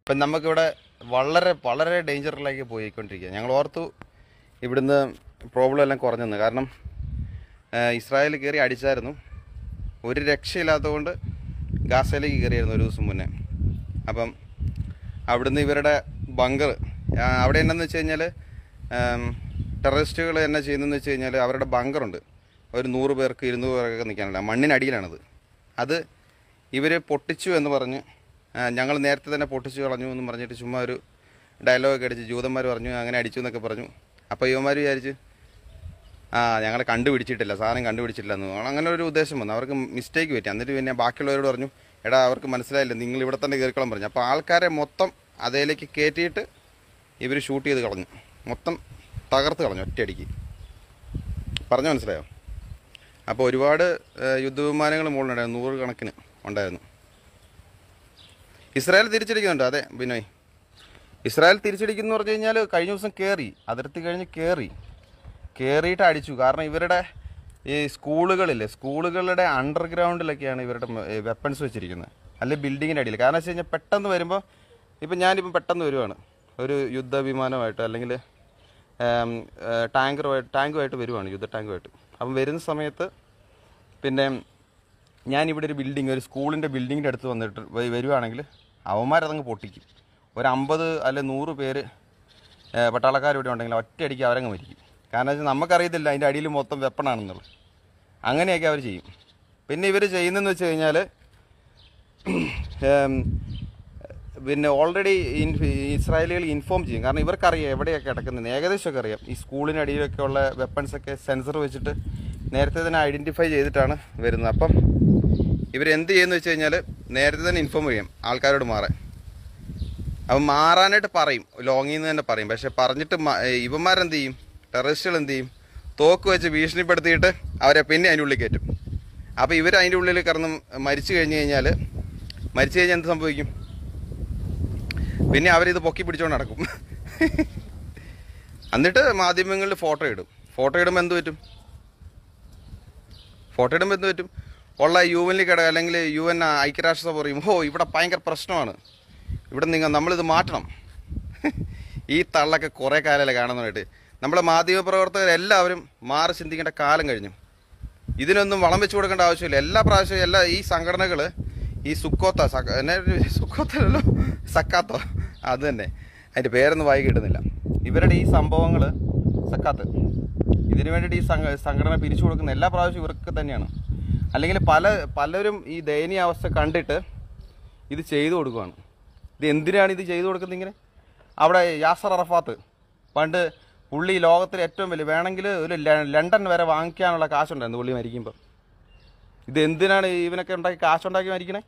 ഇപ്പം നമുക്കിവിടെ വളരെ വളരെ ഡേഞ്ചറിലേക്ക് പോയിക്കൊണ്ടിരിക്കുക ഞങ്ങൾ ഓർത്തു ഇവിടുന്ന് പ്രോബ്ലം എല്ലാം കുറഞ്ഞെന്ന് കാരണം ഏഹ്, ഇസ്രായേൽ കയറി അടിച്ചായിരുന്നു ഒരു രക്ഷയില്ലാത്തതുകൊണ്ട് ഗാസയിലേക്ക് കയറിയായിരുന്നു ഒരു ദിവസം മുന്നേ അപ്പം അവിടുന്ന് ഇവരുടെ ബങ്കർ അവിടെ എന്നാന്ന് വെച്ച് കഴിഞ്ഞാൽ ടെററിസ്റ്റുകൾ എന്നാ ചെയ്യുന്നതെന്ന് വെച്ച് കഴിഞ്ഞാൽ അവരുടെ ബങ്കറുണ്ട് ഒരു നൂറ് പേർക്ക് ഇരുന്നൂറ് പേർക്കൊക്കെ നിൽക്കാനുള്ള മണ്ണിനടിയിലാണത് അത് ഇവർ പൊട്ടിച്ചു എന്ന് പറഞ്ഞ് ഞങ്ങൾ നേരത്തെ തന്നെ പൊട്ടിച്ചു കളഞ്ഞു എന്ന് പറഞ്ഞിട്ട് ചുമ്മാ ഒരു ഡയലോഗൊക്കെ അടിച്ച് ജൂതന്മാർ പറഞ്ഞു അങ്ങനെ അടിച്ചു എന്നൊക്കെ പറഞ്ഞു അപ്പോൾ യുവന്മാർ വിചാരിച്ച് ആ ഞങ്ങളെ കണ്ടുപിടിച്ചിട്ടില്ല സാധനം കണ്ടുപിടിച്ചിട്ടില്ല എന്ന് തോന്നുന്നു. അങ്ങനെ ഒരു ഉദ്ദേശം വന്നു അവർക്ക് മിസ്റ്റേക്ക് പറ്റി എന്നിട്ട് പിന്നെ ബാക്കിയുള്ളവരോട് പറഞ്ഞു എടാ അവർക്ക് മനസ്സിലായില്ല നിങ്ങൾ ഇവിടെ തന്നെ കയറിക്കോളം പറഞ്ഞു അപ്പോൾ ആൾക്കാരെ മൊത്തം അതേലേക്ക് കയറ്റിയിട്ട് ഇവർ ഷൂട്ട് ചെയ്ത് കളഞ്ഞു മൊത്തം തകർത്ത് കളഞ്ഞു ഒറ്റയടിക്ക് പറഞ്ഞു മനസ്സിലായോ അപ്പോൾ ഒരുപാട് ഏഹ്, യുദ്ധവിമാനങ്ങൾ മുകളിലുണ്ടായിരുന്നു നൂറ് കണക്കിന് ഉണ്ടായിരുന്നു ഇസ്രായേൽ തിരിച്ചടിക്കുന്നുണ്ട് അതെ ബിനോയ് ഇസ്രായേൽ തിരിച്ചടിക്കുന്നു പറഞ്ഞു കഴിഞ്ഞാൽ കഴിഞ്ഞ ദിവസം കയറി അതിർത്തി കഴിഞ്ഞ് കയറി കയറിയിട്ട് അടിച്ചു കാരണം ഇവരുടെ ഈ സ്കൂളുകളില്ലേ സ്കൂളുകളുടെ അണ്ടർഗ്രൗണ്ടിലൊക്കെയാണ് ഇവരുടെ വെപ്പൺസ് വെച്ചിരിക്കുന്നത് അല്ലെ ബിൽഡിങ്ങിൻ്റെ അടിയിൽ കാരണം വെച്ച് കഴിഞ്ഞാൽ പെട്ടെന്ന് വരുമ്പോൾ ഇപ്പം ഞാനിപ്പം പെട്ടെന്ന് വരുവാണ് ഒരു യുദ്ധവിമാനമായിട്ട് അല്ലെങ്കിൽ ടാങ്കറുമായിട്ട് ടാങ്കുമായിട്ട് വരുവാണ് യുദ്ധ ടാങ്കുമായിട്ട് അപ്പം വരുന്ന സമയത്ത് പിന്നെ ഞാൻ ഇവിടെ ഒരു ബിൽഡിംഗ് ഒരു സ്കൂളിൻ്റെ ബിൽഡിങ്ങിൻ്റെ അടുത്ത് വന്നിട്ട് വ- വരുവാണെങ്കിൽ അവന്മാരതങ്ങ് പൊട്ടിക്കും ഒരു അമ്പത് അല്ലെ നൂറ് പേര് ഏഹ്, പട്ടാളക്കാർ ഇവിടെ ഉണ്ടെങ്കിൽ ഒറ്റയടിക്ക് അവരങ്ങ് മരിക്കും കാരണം വെച്ചാൽ നമുക്കറിയത്തില്ല അതിൻ്റെ അടിയിൽ മൊത്തം വെപ്പണാണെന്നുള്ളത് അങ്ങനെയൊക്കെ അവർ ചെയ്യും പിന്നെ ഇവർ ചെയ്യുന്നതെന്ന് വെച്ച് കഴിഞ്ഞാൽ ഏം, പിന്നെ ഓൾറെഡി ഇസ്രായേലികൾ ഇൻഫോം ചെയ്യും കാരണം ഇവർക്കറിയാം എവിടെയൊക്കെ കിടക്കുന്നത് ഏകദേശമൊക്കെ അറിയാം ഈ സ്കൂളിന് അടിയിലൊക്കെ ഉള്ള വെപ്പൺസ് ഒക്കെ സെൻസർ വെച്ചിട്ട് നേരത്തെ തന്നെ ഐഡൻറ്റിഫൈ ചെയ്തിട്ടാണ് വരുന്നത് അപ്പം ഇവരെന്ത് ചെയ്യുന്നു വെച്ച് കഴിഞ്ഞാൽ നേരത്തെ തന്നെ ഇൻഫോം ചെയ്യും ആൾക്കാരോട് മാറാൻ അപ്പം മാറാനായിട്ട് പറയും ലോങ്ങിൽ നിന്ന് തന്നെ പറയും പക്ഷെ പറഞ്ഞിട്ട് മ- ഏ, ഇവന്മാരെന്ത് ചെയ്യും ടെററിസ്റ്റുകൾ എന്ത് ചെയ്യും തോക്ക് വെച്ച് ഭീഷണിപ്പെടുത്തിയിട്ട് അവരെ പിന്നെ അതിൻ്റെ ഉള്ളിൽ കയറ്റും അപ്പോൾ ഇവർ അതിൻ്റെ ഉള്ളിൽ കിടന്ന് മരിച്ചു കഴിഞ്ഞ് കഴിഞ്ഞാൽ മരിച്ചു കഴിഞ്ഞാൽ എന്ത് സംഭവിക്കും പിന്നെ അവരിത് പൊക്കി പിടിച്ചോണ്ട് നടക്കും എന്നിട്ട് മാധ്യമങ്ങളിൽ ഫോട്ടോ ഇടും ഫോട്ടോ ഇടുമ്പോൾ എന്ത് പറ്റും ഫോട്ടോ ഇടുമ്പോൾ എന്ത് പറ്റും ഉള്ള യു എനിൽ കിട അല്ലെങ്കിൽ യു എൻ ഐക്യരാഷ്ട്രസഭ പറയും ഓ ഇവിടെ ഭയങ്കര പ്രശ്നമാണ് ഇവിടെ നിങ്ങൾ നമ്മളിത് മാറ്റണം ഈ തള്ളൊക്കെ കുറേ കാലമല്ലേ കാണുന്നതായിട്ട് നമ്മളെ മാധ്യമപ്രവർത്തകരെല്ലാവരും മാറി ചിന്തിക്കേണ്ട കാലം കഴിഞ്ഞു ഇതിനൊന്നും വളം വെച്ച് കൊടുക്കേണ്ട ആവശ്യമില്ല എല്ലാ പ്രാവശ്യവും എല്ലാ ഈ സംഘടനകൾ ഈ സുക്കോത്ത സക്ക- എന്നെ സുക്കോത്തല്ലോ സക്കാത്തോ അത് തന്നെ അതിൻ്റെ പേരൊന്നും വായി കിട്ടുന്നില്ല ഇവരുടെ ഈ സംഭവങ്ങൾ സക്കാത്ത് ഇതിനു വേണ്ടിയിട്ട് ഈ സംഘ സംഘടന പിരിച്ചു കൊടുക്കുന്ന എല്ലാ പ്രാവശ്യവും ഇവർക്ക് തന്നെയാണ് അല്ലെങ്കിൽ പല പലരും ഈ ദയനീയ അവസ്ഥ കണ്ടിട്ട് ഇത് ചെയ്തു കൊടുക്കുകയാണ് ഇത് എന്തിനാണ് ഇത് ചെയ്തു കൊടുക്കുന്നത് ഇങ്ങനെ അവിടെ യാസർ അറഫാത്ത് പണ്ട് പുള്ളി ലോകത്തിലെ ഏറ്റവും വലിയ വേണമെങ്കിൽ ഒരു ല- ലണ്ടൻ വരെ വാങ്ങിക്കാനുള്ള കാശുണ്ടായിരുന്നു പുള്ളി മരിക്കുമ്പോൾ ഇത് എന്തിനാണ് ഇവനൊക്കെ ഉണ്ടാക്കി കാശുണ്ടാക്കി മരിക്കണേ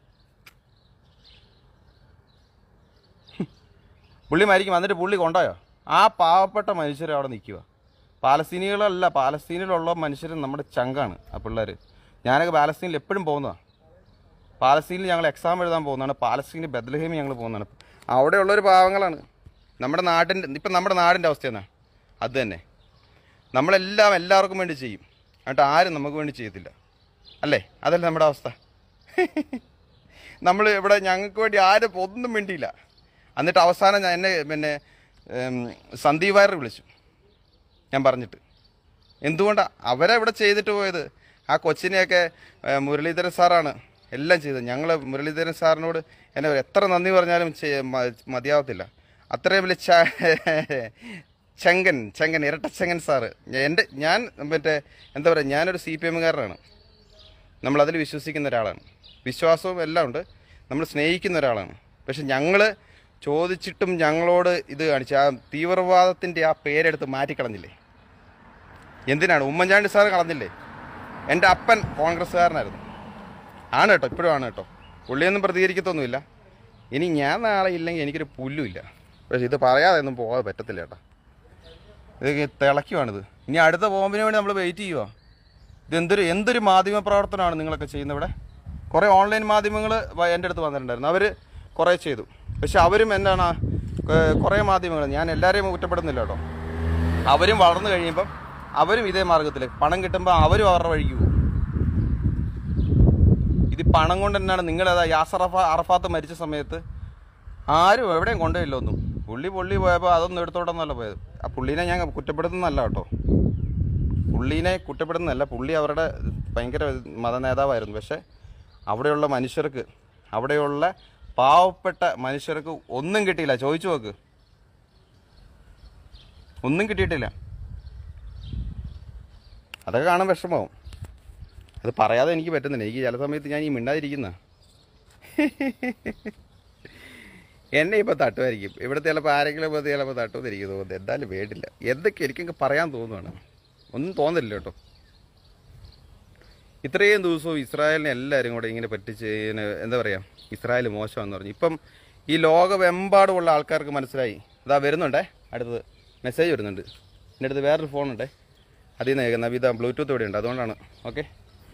പുള്ളി മരിക്കും എന്നിട്ട് പുള്ളി കൊണ്ടുപോയോ ആ പാവപ്പെട്ട മനുഷ്യർ അവിടെ നിൽക്കുക പാലസ്തീനികളല്ല പാലസ്തീനിലുള്ള മനുഷ്യർ നമ്മുടെ ചങ്കാണ് ആ പിള്ളേർ ഞാനൊക്കെ പാലസ്തീനിൽ എപ്പോഴും പോകുന്നതാണ് പാലസ്തീനിൽ ഞങ്ങൾ എക്സാം എഴുതാൻ പോകുന്നതാണ് പാലസ്തീനിൽ ബദ്ലഹേമിൽ ഞങ്ങൾ പോകുന്നതാണ് അവിടെയുള്ളൊരു പാവങ്ങളാണ് നമ്മുടെ നാട്ടിൻ്റെ ഇപ്പം നമ്മുടെ നാടിൻ്റെ അവസ്ഥ എന്നാ അത് തന്നെ നമ്മളെല്ലാം എല്ലാവർക്കും വേണ്ടി ചെയ്യും എന്നിട്ട് ആരും നമുക്ക് വേണ്ടി ചെയ്യത്തില്ല അല്ലേ അതല്ലേ നമ്മുടെ അവസ്ഥ നമ്മൾ ഇവിടെ ഞങ്ങൾക്ക് വേണ്ടി ആരും ഒന്നും വേണ്ടിയില്ല എന്നിട്ട് അവസാനം ഞാൻ എന്നെ പിന്നെ ഉം, സന്ദീപ് വാര്യർ വിളിച്ചു ഞാൻ പറഞ്ഞിട്ട് എന്തുകൊണ്ടാണ് അവരെ ഇവിടെ ചെയ്തിട്ട് പോയത് ആ കൊച്ചിനെയൊക്കെ ഏ, മുരളീധരൻ സാറാണ് എല്ലാം ചെയ്തത് ഞങ്ങൾ മുരളീധരൻ സാറിനോട് എന്നെ എത്ര നന്ദി പറഞ്ഞാലും ചെയ്യ- മ- മതിയാവത്തില്ല അത്രയും വലിയ ച- ചെങ്കൻ ചെങ്കൻ ഇരട്ടച്ചെങ്കൻ സാറ് എൻ്റെ ഞാൻ മറ്റേ എന്താ പറയുക ഞാനൊരു സി പി എമ്മുകാരനാണ് നമ്മളതിൽ വിശ്വസിക്കുന്ന ഒരാളാണ് വിശ്വാസവും എല്ലാം ഉണ്ട് നമ്മൾ സ്നേഹിക്കുന്ന ഒരാളാണ് പക്ഷെ ഞങ്ങൾ ചോദിച്ചിട്ടും ഞങ്ങളോട് ഇത് കാണിച്ചു ആ തീവ്രവാദത്തിൻ്റെ ആ പേരെടുത്ത് മാറ്റിക്കളഞ്ഞില്ലേ എന്തിനാണ് ഉമ്മൻചാണ്ടി സാർ കളഞ്ഞില്ലേ എൻ്റെ അപ്പൻ കോൺഗ്രസ്സുകാരനായിരുന്നു ആണ് കേട്ടോ ഇപ്പോഴും ആണ് കേട്ടോ പുള്ളിയൊന്നും പ്രതികരിക്കത്തൊന്നുമില്ല ഇനി ഞാൻ നാളെ ഇല്ലെങ്കിൽ എനിക്കൊരു പുല്ലുമില്ല പക്ഷെ ഇത് പറയാതെ ഒന്നും പോകാതെ പറ്റത്തില്ല കേട്ടോ ഇത് തിളയ്ക്കുവാണിത് ഇനി അടുത്ത ബോംബിന് വേണ്ടി നമ്മൾ വെയിറ്റ് ചെയ്യുക ഇത് എന്തൊരു എന്തൊരു മാധ്യമ പ്രവർത്തനമാണ് നിങ്ങളൊക്കെ ചെയ്യുന്നത് ഇവിടെ കുറേ ഓൺലൈൻ മാധ്യമങ്ങൾ എൻ്റെ അടുത്ത് വന്നിട്ടുണ്ടായിരുന്നു അവർ കുറേ ചെയ്തു പക്ഷെ അവരും എന്താണ് ഏർ കുറേ മാധ്യമങ്ങൾ ഞാൻ എല്ലാവരെയും കുറ്റപ്പെടുന്നില്ല കേട്ടോ അവരും വളർന്നു കഴിയുമ്പം അവരും ഇതേ മാർഗത്തിൽ പണം കിട്ടുമ്പോൾ അവരും അവരുടെ വഴിക്ക് പോകും ഇത് പണം കൊണ്ട് തന്നെയാണ് നിങ്ങളേതാ യാസർ അറഫ അറഫാത്ത് മരിച്ച സമയത്ത് ആരും എവിടെയും കൊണ്ടുപോയില്ല ഒന്നും പുള്ളി പുള്ളി പോയപ്പോൾ അതൊന്നും എടുത്തോട്ടെന്നല്ല പോയത് ആ പുള്ളീനെ ഞാൻ കുറ്റപ്പെടുത്തുന്നല്ല കേട്ടോ പുള്ളീനെ കുറ്റപ്പെടുന്നതല്ല പുള്ളി അവരുടെ ഭയങ്കര മത നേതാവായിരുന്നു പക്ഷേ അവിടെയുള്ള മനുഷ്യർക്ക് അവിടെയുള്ള പാവപ്പെട്ട മനുഷ്യർക്ക് ഒന്നും കിട്ടിയില്ല ചോദിച്ചു നോക്ക് ഒന്നും കിട്ടിയിട്ടില്ല അതൊക്കെ കാണാൻ വിഷമമാവും അത് പറയാതെ എനിക്ക് പറ്റുന്നില്ല എനിക്ക് ചില സമയത്ത് ഞാൻ ഈ മിണ്ടാതിരിക്കുന്ന എന്നെ ഇപ്പോൾ തട്ടുമായിരിക്കും ഇവിടുത്തെ ചിലപ്പോൾ ആരെങ്കിലും ഇപ്പോൾ ചിലപ്പോൾ തട്ടുമെന്ന് എനിക്ക് തോന്നുന്നത് എന്തായാലും വേണ്ടില്ല എന്തൊക്കെ എനിക്കങ്ങ് പറയാൻ തോന്നുവാണ് ഒന്നും തോന്നില്ല കേട്ടോ ഇത്രയും ദിവസവും ഇസ്രായേലിനെ എല്ലാവരും കൂടെ ഇങ്ങനെ പറ്റിച്ച് ഇങ്ങനെ എന്താ പറയുക ഇസ്രായേൽ മോശമെന്ന് പറഞ്ഞു ഇപ്പം ഈ ലോകമെമ്പാടുമുള്ള ആൾക്കാർക്ക് മനസ്സിലായി ഇതാ വരുന്നുണ്ടേ അടുത്തത് മെസ്സേജ് വരുന്നുണ്ട് എൻ്റെ അടുത്ത് വേറൊരു ഫോണുണ്ടേ അതിൽ നിന്ന് കേൾക്കുന്ന ഇതാ ബ്ലൂടൂത്ത് ഇവിടെ ഉണ്ട് അതുകൊണ്ടാണ് ഓക്കെ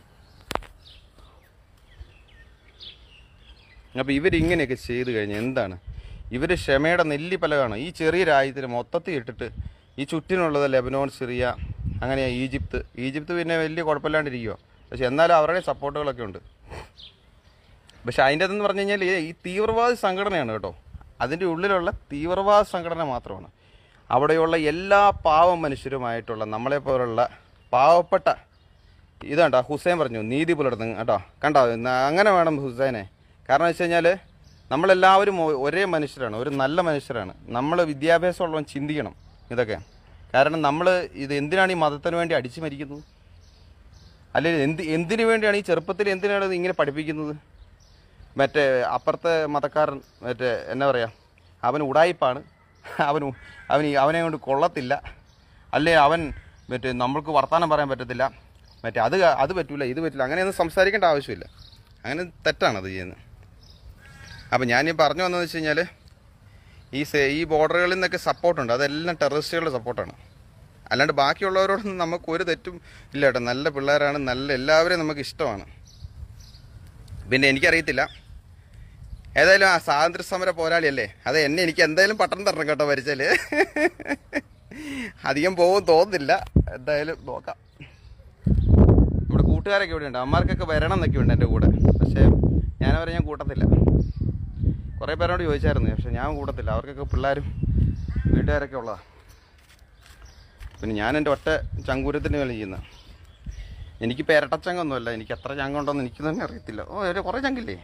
അപ്പോൾ ഇവരിങ്ങനെയൊക്കെ ചെയ്ത് കഴിഞ്ഞാൽ എന്താണ് ഇവർ ക്ഷമയുടെ നെല്ലിപ്പലകാണ് ഈ ചെറിയ രാജ്യത്തിന് മൊത്തത്തിൽ ഇട്ടിട്ട് ഈ ചുറ്റിനുള്ളത് ലെബനോൺ സിറിയ അങ്ങനെ ഈജിപ്ത് ഈജിപ്ത് പിന്നെ വലിയ കുഴപ്പമില്ലാണ്ടിരിക്കുക പക്ഷെ എന്നാലും അവരുടെ സപ്പോർട്ടുകളൊക്കെ ഉണ്ട് പക്ഷെ അതിൻ്റെ അതെന്ന് പറഞ്ഞു കഴിഞ്ഞാൽ ഈ- ഈ തീവ്രവാദ സംഘടനയാണ് കേട്ടോ അതിൻ്റെ ഉള്ളിലുള്ള തീവ്രവാദ സംഘടന മാത്രമാണ് അവിടെയുള്ള എല്ലാ പാവം മനുഷ്യരുമായിട്ടുള്ള നമ്മളെപ്പോലുള്ള പാവപ്പെട്ട ഇതാണ്ടാ ഹുസൈൻ പറഞ്ഞു നീതി പുലർത്തുന്നു കേട്ടോ കണ്ടോ ന- അങ്ങനെ വേണം ഹുസൈനെ കാരണം വെച്ച് കഴിഞ്ഞാൽ നമ്മളെല്ലാവരും ഒ- ഒരേ മനുഷ്യരാണ് ഒരു നല്ല മനുഷ്യരാണ് നമ്മൾ വിദ്യാഭ്യാസമുള്ളവൻ ചിന്തിക്കണം ഇതൊക്കെ കാരണം നമ്മൾ ഇത് എന്തിനാണ് ഈ മതത്തിന് വേണ്ടി അടിച്ചു മരിക്കുന്നത് അല്ലെങ്കിൽ എന്ത് എന്തിനു വേണ്ടിയാണ് ഈ ചെറുപ്പത്തിൽ എന്തിനാണ് ഇത് ഇങ്ങനെ പഠിപ്പിക്കുന്നത് മറ്റേ അപ്പുറത്തെ മതക്കാരൻ മറ്റേ എന്നാ പറയുക അവൻ ഉടായിപ്പാണ് അവൻ അവൻ അവനെ കൊണ്ട് കൊള്ളത്തില്ല അല്ലേ അവൻ മറ്റേ നമ്മൾക്ക് വർത്തമാനം പറയാൻ പറ്റത്തില്ല മറ്റേ അത് അത് പറ്റൂല ഇത് പറ്റില്ല അങ്ങനെയൊന്നും സംസാരിക്കേണ്ട ആവശ്യമില്ല അങ്ങനെ തെറ്റാണ് അത് ചെയ്യുന്നത് അപ്പം ഞാൻ ഈ പറഞ്ഞു വന്നതെന്ന് വെച്ച് കഴിഞ്ഞാൽ ഈ സെ- ഈ ബോർഡറുകളിൽ നിന്നൊക്കെ സപ്പോർട്ടുണ്ട് അതെല്ലാം ടെററിസ്റ്റുകളുടെ സപ്പോർട്ടാണ് അല്ലാണ്ട് ബാക്കിയുള്ളവരോടൊന്നും നമുക്ക് ഒരു തെറ്റും ഇല്ല കേട്ടോ നല്ല പിള്ളേരാണ് നല്ല എല്ലാവരെയും നമുക്ക് ഇഷ്ടമാണ് പിന്നെ എനിക്കറിയത്തില്ല ഏതായാലും ആ സ്വാതന്ത്ര്യ സമര പോരാളിയല്ലേ അത് എന്നെ എനിക്ക് എന്തായാലും പട്ടണം തരണം കേട്ടോ ഭരിച്ചാൽ അധികം പോകും തോന്നുന്നില്ല എന്തായാലും നോക്കാം നമ്മുടെ കൂട്ടുകാരൊക്കെ ഇവിടെ ഉണ്ട് അമ്മമാർക്കൊക്കെ വരണം എന്നൊക്കെ ഉണ്ട് എൻ്റെ കൂടെ പക്ഷേ ഞാനവരെ ഞാൻ കൂട്ടത്തില്ല കുറേ പേരോട് ചോദിച്ചായിരുന്നു പക്ഷെ ഞാൻ കൂട്ടത്തില്ല അവർക്കൊക്കെ പിള്ളേരും വീട്ടുകാരൊക്കെ ഉള്ളതാണ് പിന്നെ ഞാൻ എൻ്റെ ഒറ്റ ചങ്കൂരത്തിന് വേണ്ടി ചെയ്യുന്ന എനിക്കിപ്പോൾ ഇരട്ടച്ചങ്ങൊന്നുമല്ല എനിക്ക് എത്ര ചങ്കുണ്ടോന്ന് എനിക്ക് തന്നെ അറിയത്തില്ല ഓ ഒരു കുറേ ചങ്കില്ലേ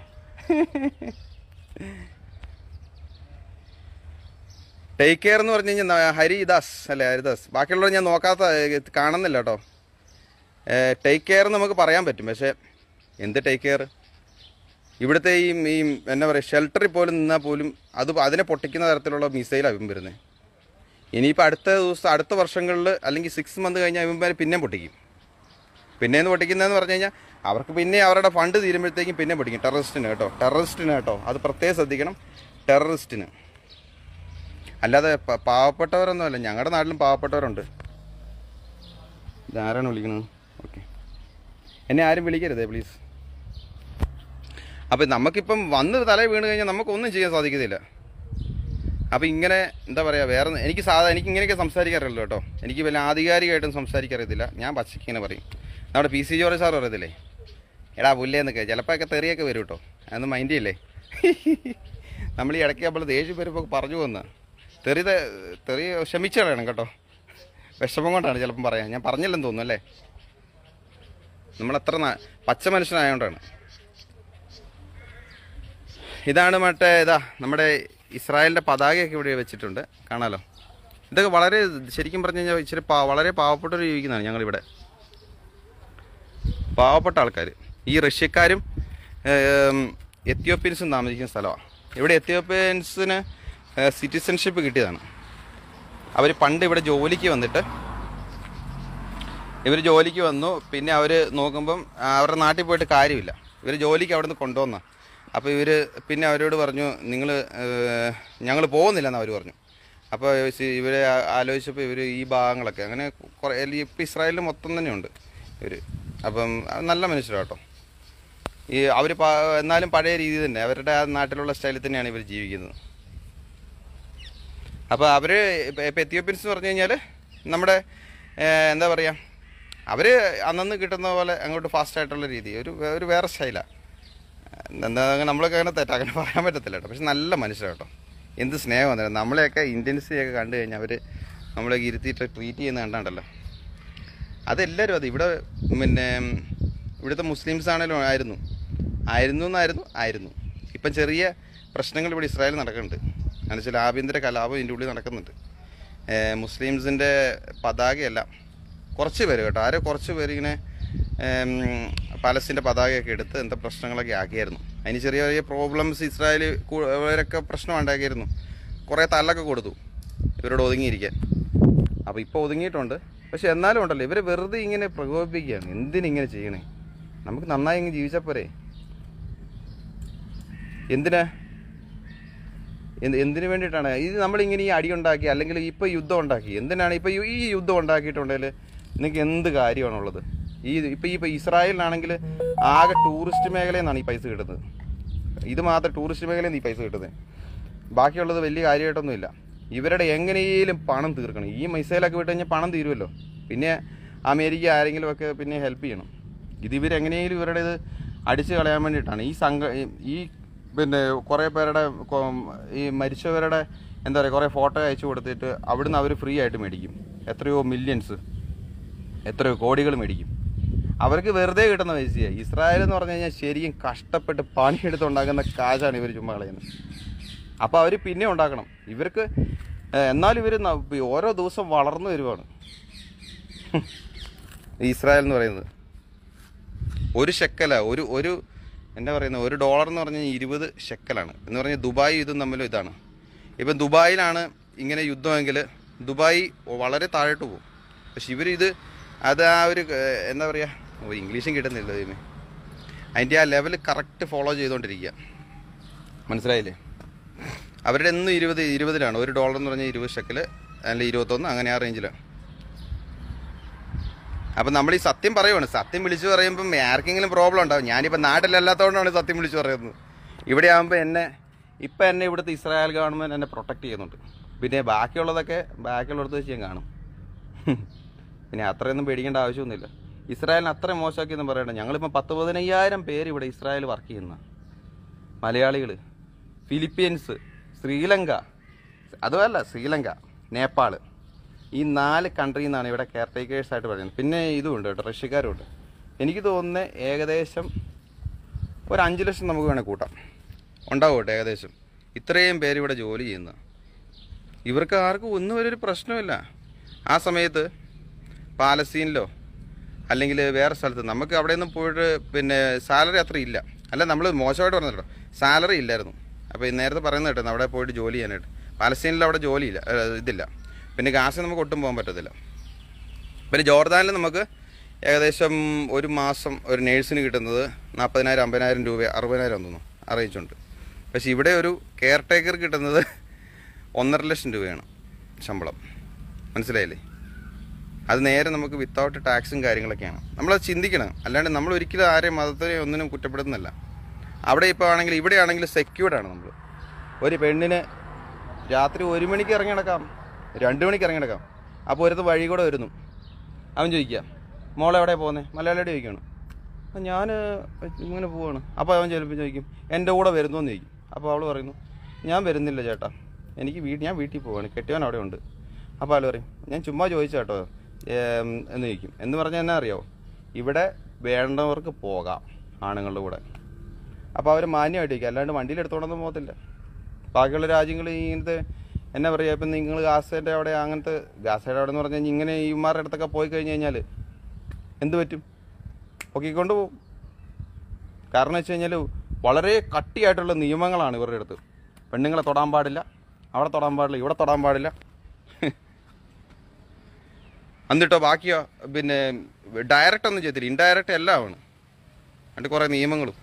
ടേക്ക് കെയർ എന്ന് പറഞ്ഞു കഴിഞ്ഞാൽ ഹരിദാസ് അല്ലേ ഹരിദാസ് ബാക്കിയുള്ളവർ ഞാൻ നോക്കാത്ത ഏ, കാണുന്നില്ല കേട്ടോ ടേക്ക് കെയർ നമുക്ക് പറയാൻ പറ്റും പക്ഷേ എന്ത് ടേക്ക് കെയർ ഇവിടുത്തെ ഈ ഈ എന്നാ പറയുക ഷെൽട്ടറിൽ പോലും നിന്നാൽ പോലും അത് അതിനെ പൊട്ടിക്കുന്ന തരത്തിലുള്ള മിസൈലാണ് ഇവൻ വരുന്നത് ഇനിയിപ്പോൾ അടുത്ത ദിവസം അടുത്ത വർഷങ്ങളിൽ അല്ലെങ്കിൽ സിക്സ് മന്ത് കഴിഞ്ഞാൽ ഇവന്മാർ പിന്നെയും പൊട്ടിക്കും പിന്നെയെന്ന് പൊട്ടിക്കുന്നതെന്ന് പറഞ്ഞു കഴിഞ്ഞാൽ അവർക്ക് പിന്നെ അവരുടെ ഫണ്ട് തീരുമ്പോഴത്തേക്കും പിന്നെ പൊട്ടിക്കും ടെററിസ്റ്റിന് കേട്ടോ ടെററിസ്റ്റിന് കേട്ടോ അത് പ്രത്യേകം ശ്രദ്ധിക്കണം ടെററിസ്റ്റിന് അല്ലാതെ പ- പാവപ്പെട്ടവരൊന്നുമല്ല ഞങ്ങളുടെ നാട്ടിലും പാവപ്പെട്ടവരുണ്ട് ഇതാരാണ് വിളിക്കുന്നത് ഓക്കെ എന്നെ ആരും വിളിക്കരുതേ പ്ലീസ് അപ്പം നമുക്കിപ്പം വന്ന് തല വീണ് കഴിഞ്ഞാൽ നമുക്കൊന്നും ചെയ്യാൻ സാധിക്കത്തില്ല അപ്പം ഇങ്ങനെ എന്താ പറയുക വേറെ ഒന്നും- എനിക്ക് സാധാ എനിക്ക് ഇങ്ങനെയൊക്കെ സംസാരിക്കാറില്ല കേട്ടോ എനിക്ക് വല്ല ആധികാരികമായിട്ടും സംസാരിക്കറിയത്തില്ല ഞാൻ പച്ചയ്ക്ക് ഇങ്ങനെ പറയും നമ്മുടെ പി സി ജോർജ് സാർ പറയത്തില്ലേ എടാ പുല്ലേന്നൊക്കെ ചിലപ്പോൾ ഒക്കെ തെറിയൊക്കെ വരും കേട്ടോ അതൊന്നും മൈൻഡ് ചെയ്യില്ലേ നമ്മൾ ഈ ഇടയ്ക്ക് നമ്മൾ ദേഷ്യം വരുമ്പോൾ പറഞ്ഞു പോകുന്ന തെറി ത- തെറി ക്ഷമിച്ച് കളയണം കേട്ടോ വിഷമം കൊണ്ടാണ് ചിലപ്പം പറയാം ഞാൻ പറഞ്ഞില്ലെന്ന് തോന്നുന്നു അല്ലേ നമ്മളത്ര ന- പച്ച മനുഷ്യനായതുകൊണ്ടാണ് ഇതാണ് മറ്റേ ഇതാ നമ്മുടെ ഇസ്രായേലിൻ്റെ പതാകയൊക്കെ ഇവിടെ വെച്ചിട്ടുണ്ട് കാണാലോ ഇതൊക്കെ വളരെ ശരിക്കും പറഞ്ഞു കഴിഞ്ഞാൽ ഇച്ചിരി പാ- വളരെ പാവപ്പെട്ടവർ ജീവിക്കുന്നതാണ് ഞങ്ങളിവിടെ പാവപ്പെട്ട ആൾക്കാർ ഈ റഷ്യക്കാരും ഏം, എത്യോപ്യൻസും താമസിക്കുന്ന സ്ഥലമാണ് ഇവിടെ എത്യോപ്യൻസിന് സിറ്റിസൺഷിപ്പ് കിട്ടിയതാണ് അവർ പണ്ട് ഇവിടെ ജോലിക്ക് വന്നിട്ട് ഇവർ ജോലിക്ക് വന്നു പിന്നെ അവർ നോക്കുമ്പം ആ, അവരുടെ നാട്ടിൽ പോയിട്ട് കാര്യമില്ല ഇവർ ജോലിക്ക് അവിടെ നിന്ന് കൊണ്ടുവന്ന അപ്പോൾ ഇവർ പിന്നെ അവരോട് പറഞ്ഞു നിങ്ങൾ ഞങ്ങൾ പോകുന്നില്ലെന്ന് അവർ പറഞ്ഞു അപ്പോൾ ഇവരെ ആലോചിച്ചപ്പോൾ ഇവർ ഈ ഭാഗങ്ങളൊക്കെ അങ്ങനെ കുറേ ഇപ്പോൾ ഇസ്രായേലിൽ മൊത്തം തന്നെയുണ്ട് ഇവർ അപ്പം അത് നല്ല മനുഷ്യരാണ് കേട്ടോ ഈ അവർ എന്നാലും പഴയ രീതി തന്നെ അവരുടെ ആ നാട്ടിലുള്ള സ്റ്റൈലിൽ തന്നെയാണ് ഇവർ ജീവിക്കുന്നത് അപ്പോൾ അവർ ഇപ്പോൾ എത്യോപ്യൻസ് എന്ന് പറഞ്ഞു കഴിഞ്ഞാൽ നമ്മുടെ ഏഹ്, എന്താ പറയുക അവർ അന്നന്ന് കിട്ടുന്ന പോലെ അങ്ങോട്ട് ഫാസ്റ്റ് ആയിട്ടുള്ള രീതി ഒരു വേ- ഒരു വേറെ സ്റ്റൈലാണ് എന്താ നമ്മളൊക്കെ അങ്ങനെ തെറ്റാ അങ്ങനെ പറയാൻ പറ്റത്തില്ല കേട്ടോ പക്ഷെ നല്ല മനുഷ്യരാണ് കേട്ടോ എന്ത് സ്നേഹമാണ് നമ്മളെയൊക്കെ ഇന്ത്യൻസിനെയൊക്കെ കണ്ടു കഴിഞ്ഞാൽ അവർ നമ്മളെയൊക്കെ ഇരുത്തിയിട്ട് ട്രീറ്റ് ചെയ്യുന്ന കണ്ടാണ്ടല്ലോ അതെല്ലാവരും അത് ഇവിടെ പിന്നെ ഇവിടുത്തെ മുസ്ലിംസ് ആണെങ്കിലും ആയിരുന്നു ആയിരുന്നു എന്നായിരുന്നു ആയിരുന്നു ഇപ്പം ചെറിയ പ്രശ്നങ്ങൾ ഇവിടെ ഇസ്രായേൽ നടക്കുന്നുണ്ട് എന്ന് വെച്ചാൽ ആഭ്യന്തര കലാപം ഇതിൻ്റെ ഉള്ളിൽ നടക്കുന്നുണ്ട് ഏഹ് മുസ്ലിംസിൻ്റെ പതാകയല്ല കുറച്ച് പേര് കേട്ടോ ആരോ കുറച്ച് പേര് ഇങ്ങനെ ഏം, പാലസ്തീൻ്റെ പതാകയൊക്കെ എടുത്ത് എന്താ പ്രശ്നങ്ങളൊക്കെ ആക്കിയായിരുന്നു അതിന് ചെറിയ ചെറിയ പ്രോബ്ലംസ് ഇസ്രായേൽ കൂ- അവരൊക്കെ പ്രശ്നം ഉണ്ടാക്കിയായിരുന്നു കുറേ തല്ലൊക്കെ കൊടുത്തു ഇവരോട് ഒതുങ്ങിയിരിക്കാൻ അപ്പോൾ ഇപ്പോൾ ഒതുങ്ങിയിട്ടുണ്ട് പക്ഷെ എന്നാലും ഉണ്ടല്ലോ ഇവരെ വെറുതെ ഇങ്ങനെ പ്രകോപിപ്പിക്കുകയാണ് എന്തിനിങ്ങനെ ചെയ്യണേ നമുക്ക് നന്നായി ഇങ്ങ് ജീവിച്ചാൽ പോരെ എന്തിനാ എന്ത് എന്തിനു വേണ്ടിയിട്ടാണ് ഇത് നമ്മളിങ്ങനെ ഈ അടി ഉണ്ടാക്കി അല്ലെങ്കിൽ ഇപ്പോൾ യുദ്ധം ഉണ്ടാക്കി എന്തിനാണ് ഇപ്പോൾ ഈ യുദ്ധം ഉണ്ടാക്കിയിട്ടുണ്ടെങ്കിൽ നിങ്ങൾക്ക് എന്ത് കാര്യമാണുള്ളത് ഈ ഇപ്പോൾ ഈ ഇപ്പോൾ ഇസ്രായേലിനാണെങ്കിൽ ആകെ ടൂറിസ്റ്റ് മേഖലയിൽ നിന്നാണ് ഈ പൈസ കിട്ടുന്നത് ഇത് മാത്രം ടൂറിസ്റ്റ് മേഖലയിൽ നിന്ന് ഈ പൈസ കിട്ടുന്നത് ബാക്കിയുള്ളത് വലിയ കാര്യമായിട്ടൊന്നുമില്ല ഇവരുടെ എങ്ങനെയും പണം തീർക്കണം ഈ മിസൈലൊക്കെ വിട്ട് കഴിഞ്ഞാൽ പണം തീരുമല്ലോ പിന്നെ അമേരിക്ക ആരെങ്കിലും ഒക്കെ പിന്നെ ഹെൽപ്പ് ചെയ്യണം ഇത് ഇവരെങ്ങനെയും ഇവരുടെ ഇത് അടിച്ചു കളയാൻ വേണ്ടിയിട്ടാണ് ഈ സംഘ ഈ- ഈ പിന്നെ കുറേ പേരുടെ കൊ- ഈ മരിച്ചവരുടെ എന്താ പറയുക കുറേ ഫോട്ടോ അയച്ചു കൊടുത്തിട്ട് അവിടുന്ന് അവർ ഫ്രീ ആയിട്ട് മേടിക്കും എത്രയോ മില്യൺസ് എത്രയോ കോടികൾ മേടിക്കും അവർക്ക് വെറുതെ കിട്ടുന്ന പൈസയാണ് ഇസ്രായേൽ എന്ന് പറഞ്ഞു കഴിഞ്ഞാൽ ശരിക്കും കഷ്ടപ്പെട്ട് പണിയെടുത്തുണ്ടാക്കുന്ന കാശാണ് ഇവർ ചുമ്മാ കളയുന്നത് അപ്പോൾ അവർ പിന്നെ ഉണ്ടാക്കണം ഇവർക്ക് ഏഹ്, എന്നാലും ഇവർ ഓരോ ദിവസം വളർന്നു വരുവാണ് ഈ ഇസ്രായേൽ എന്ന് പറയുന്നത് ഒരു ഷെക്കല ഒരു ഒരു എന്താ പറയുന്നത് ഒരു ഡോളർ എന്ന് പറഞ്ഞാൽ ഇരുപത് ഷെക്കലാണ് എന്ന് പറഞ്ഞാൽ ദുബായ് ഇതും തമ്മിലും ഇതാണ് ഇപ്പം ദുബായിലാണ് ഇങ്ങനെ യുദ്ധമെങ്കിൽ ദുബായ് വളരെ താഴോട്ട് പോകും പക്ഷെ ഇവർ ഇത് അത് ആ ഒരു ഏഹ്, എന്താ പറയുക ഓ ഇംഗ്ലീഷും കിട്ടുന്നില്ല ദൈവമേ അതിൻ്റെ ആ ലെവൽ കറക്റ്റ് ഫോളോ ചെയ്തുകൊണ്ടിരിക്കുക മനസ്സിലായില്ലേ അവരുടെ എന്നും ഇരുപത് ഇരുപതിലാണ് ഒരു ഡോളർ എന്ന് പറഞ്ഞാൽ ഇരുപത് ഷെക്കൽ അല്ലെങ്കിൽ ഇരുപത്തൊന്ന് അങ്ങനെ ആ റേഞ്ചിലാണ് അപ്പം നമ്മൾ ഈ സത്യം പറയുവാണ് സത്യം വിളിച്ചു പറയുമ്പം ആർക്കെങ്കിലും പ്രോബ്ലം ഉണ്ടാവും ഞാനിപ്പോൾ നാട്ടിലല്ലാത്തതുകൊണ്ടാണ് സത്യം വിളിച്ചു പറയുന്നത് ഇവിടെ ആകുമ്പോൾ എന്നെ ഇപ്പം എന്നെ ഇവിടുത്തെ ഇസ്രായേൽ ഗവൺമെൻറ് എന്നെ പ്രൊട്ടക്ട് ചെയ്യുന്നുണ്ട് പിന്നെ ബാക്കിയുള്ളതൊക്കെ ബാക്കിയുള്ളിടത്ത് വെച്ച് ഞാൻ കാണും പിന്നെ അത്രയൊന്നും പേടിക്കേണ്ട ആവശ്യമൊന്നുമില്ല ഇസ്രായേലിന് അത്ര മോശമാക്കിയെന്ന് പറയണ്ട ഞങ്ങളിപ്പോൾ പത്ത് പതിനയ്യായിരം പേര് ഇവിടെ ഇസ്രായേൽ വർക്ക് ചെയ്യുന്ന മലയാളികൾ ഫിലിപ്പീൻസ് ശ്രീലങ്ക അതുമല്ല ശ്രീലങ്ക നേപ്പാൾ ഈ നാല് കൺട്രിയിൽ നിന്നാണ് ഇവിടെ കെയർ ടേക്കേഴ്സ് ആയിട്ട് പറയുന്നത് പിന്നെ ഇതുമുണ്ട് കേട്ടോ റഷ്യക്കാരുമുണ്ട് എനിക്ക് തോന്നുന്നത് ഏകദേശം ഒരു അഞ്ച് ലക്ഷം നമുക്ക് വേണേൽ കൂട്ടാം ഉണ്ടാവും കേട്ടോ ഏകദേശം ഇത്രയും പേര് ഇവിടെ ജോലി ചെയ്യുന്ന ഇവർക്ക് ആർക്കും ഒന്നും ഒരു പ്രശ്നമില്ല ആ സമയത്ത് പാലസ്തീനിലോ അല്ലെങ്കിൽ വേറെ സ്ഥലത്ത് നമുക്ക് അവിടെ നിന്നും പോയിട്ട് പിന്നെ സാലറി അത്ര ഇല്ല അല്ല നമ്മൾ മോശമായിട്ട് പറഞ്ഞു കേട്ടോ സാലറി ഇല്ലായിരുന്നു അപ്പോൾ നേരത്തെ പറയുന്നത് കേട്ടോ അവിടെ പോയിട്ട് ജോലി ചെയ്യാനായിട്ട് പാലസ്തീനിൽ അവിടെ ജോലിയില്ല ഏഹ് ഇതില്ല പിന്നെ ഗാസിൽ നമുക്ക് ഒട്ടും പോകാൻ പറ്റത്തില്ല പിന്നെ ജോർദാനിൽ നമുക്ക് ഏകദേശം ഒരു മാസം ഒരു നേഴ്സിന് കിട്ടുന്നത് നാൽപ്പതിനായിരം അമ്പതിനായിരം രൂപ അറുപതിനായിരം തോന്നുന്നു അറിയിച്ചുണ്ട് പക്ഷെ ഇവിടെ ഒരു കെയർ ടേക്കർ കിട്ടുന്നത് ഒന്നര ലക്ഷം രൂപയാണ് ശമ്പളം മനസ്സിലായില്ലേ അത് നേരെ നമുക്ക് വിത്തൗട്ട് ടാക്സും കാര്യങ്ങളൊക്കെയാണ് നമ്മളത് ചിന്തിക്കണം അല്ലാണ്ട് നമ്മൾ ഒരിക്കലും ആരെയും മതത്തിനെ ഒന്നിനും കുറ്റപ്പെടുന്നില്ല അവിടെ ഇപ്പോൾ ആണെങ്കിൽ ഇവിടെ ആണെങ്കിൽ സെക്യൂർഡ് ആണ് നമ്മൾ ഒരു പെണ്ണിന് രാത്രി ഒരു മണിക്ക് ഇറങ്ങി നടക്കാം രണ്ട് മണിക്ക് ഇറങ്ങി നടക്കാം അപ്പോൾ ഒരുത്ത് വഴി കൂടെ വരുന്നു അവൻ ചോദിക്കുക മോളെ എവിടെ പോകുന്നത് മലയാളിയോട് ചോദിക്കുകയാണ് "ആ, ഞാൻ ഇങ്ങനെ പോവാണ് അപ്പോൾ അവൻ ചിലപ്പോൾ ചോദിക്കും എൻ്റെ കൂടെ വരുന്നു എന്ന് ചോദിക്കും അപ്പോൾ അവൾ പറയുന്നു ഞാൻ വരുന്നില്ല ചേട്ടാ എനിക്ക് വീ ഞാൻ വീട്ടിൽ പോവാണ് കെട്ടിയവൻ അവിടെ ഉണ്ട് അപ്പോൾ ആൾ പറയും ഞാൻ ചുമ്മാ ചോദിച്ചു കേട്ടോ ഏം, എന്ന് ചോദിക്കും എന്ന് പറഞ്ഞാൽ എന്നാ അറിയാമോ ഇവിടെ വേണ്ടവർക്ക് പോകാം ആണുങ്ങളുടെ കൂടെ അപ്പോൾ അവർ മാന്യമായിട്ട് ഇരിക്കും അല്ലാണ്ട് വണ്ടിയിൽ എടുത്തോണ്ടൊന്നും പോകത്തില്ല ബാക്കിയുള്ള രാജ്യങ്ങൾ ഇങ്ങനത്തെ എന്നാ പറയുക ഇപ്പം നിങ്ങൾ ഗാസേൻ്റെ അവിടെ അങ്ങനത്തെ ഗാസയുടെ അവിടെ എന്ന് പറഞ്ഞു കഴിഞ്ഞാൽ ഇങ്ങനെ ഇമാരുടെ അടുത്തൊക്കെ പോയി കഴിഞ്ഞ് കഴിഞ്ഞാൽ എന്ത് പറ്റും പൊക്കിക്കൊണ്ട് പോകും കാരണം വെച്ച് കഴിഞ്ഞാൽ വളരെ കട്ടിയായിട്ടുള്ള നിയമങ്ങളാണ് ഇവരുടെ അടുത്ത് പെണ്ണുങ്ങളെ തൊടാൻ പാടില്ല അവിടെ തൊടാൻ പാടില്ല ഇവിടെ തൊടാൻ പാടില്ല എന്നിട്ടോ ബാക്കിയോ പിന്നെ ഡയറക്റ്റ് ഒന്നും ചെയ്തില്ല ഇൻഡയറക്റ്റ് എല്ലാം ആണ് എന്നിട്ട് കുറേ നിയമങ്ങളും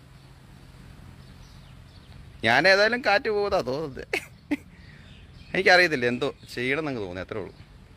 ഞാൻ ഏതായാലും കാറ്റ് പോകുന്നതാ തോന്നുന്നത് എനിക്കറിയത്തില്ല എന്തോ ചെയ്യണം എന്നങ്ങ് തോന്നി അത്രേ ഉള്ളൂ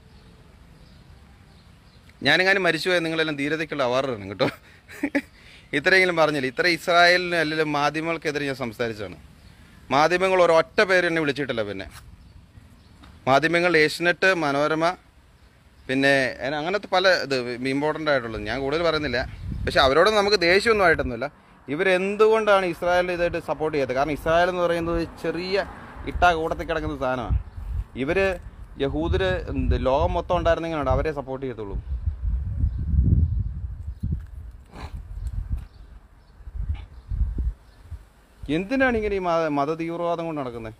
ഞാനെങ്ങാനും മരിച്ചു പോയാൽ നിങ്ങളെല്ലാം ധീരതയ്ക്കുള്ള അവാർഡ് തരണം കേട്ടോ ഇത്രയെങ്കിലും പറഞ്ഞില്ല ഇത്ര ഇസ്രായേലിന് അല്ലെങ്കിൽ മാധ്യമങ്ങൾക്കെതിരെ ഞാൻ സംസാരിച്ചാണ് മാധ്യമങ്ങൾ ഒരൊറ്റ പേര് എന്നെ വിളിച്ചിട്ടില്ല പിന്നെ മാധ്യമങ്ങൾ ഏഷ്യനെറ്റ് മനോരമ പിന്നെ എന- അങ്ങനത്തെ പല ഇത് ഇമ്പോർട്ടൻ്റ് ആയിട്ടുള്ളത് ഞാൻ കൂടുതൽ പറയുന്നില്ല പക്ഷെ അവരോട് നമുക്ക് ദേഷ്യമൊന്നും ആയിട്ടൊന്നുമില്ല ഇവരെന്തുകൊണ്ടാണ് ഇസ്രായേലിന് ഇതായിട്ട് സപ്പോർട്ട് ചെയ്യാത്തത് കാരണം ഇസ്രായേൽ എന്ന് പറയുന്നത് ഒരു ചെറിയ ഇട്ടാ കൂട്ടത്തിൽ കിടക്കുന്ന സാധനമാണ് ഇവര് യഹൂദര് എന്ത് ലോകം മൊത്തം ഉണ്ടായിരുന്നെങ്കിലുണ്ട് അവരെ സപ്പോർട്ട് ചെയ്യത്തുള്ളൂ എന്തിനാണ് ഇങ്ങനെ ഈ മത മത തീവ്രവാദം കൊണ്ട് നടക്കുന്നത്